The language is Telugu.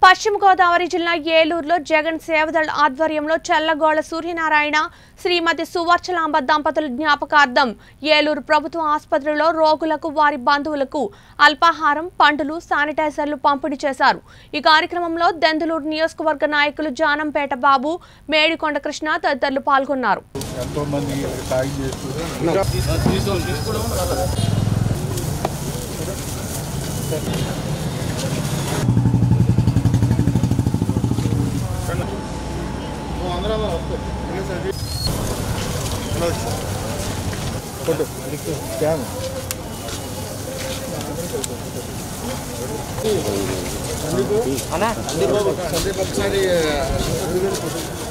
పశ్చిమ గోదావరి జిల్లా ఏలూరులో జగన్ సేవదళ ఆధ్వర్యంలో చల్లగోళ సూర్యనారాయణ శ్రీమతి సువర్చలాంబ దంపతుల జ్ఞాపకార్థం ఏలూరు ప్రభుత్వ ఆసుపత్రిలో రోగులకు వారి బంధువులకు అల్పాహారం పండ్లు శానిటైజర్లు పంపిణీ చేశారు ఈ కార్యక్రమంలో దెందులూరు నియోజకవర్గ నాయకులు జానంపేట బాబు మేడికొండ కృష్ణ తదితరులు పాల్గొన్నారు ఎంతో మంది సాయం చేస్తూ ఫోటో స్కాన్ సందీప్ ఒకసారి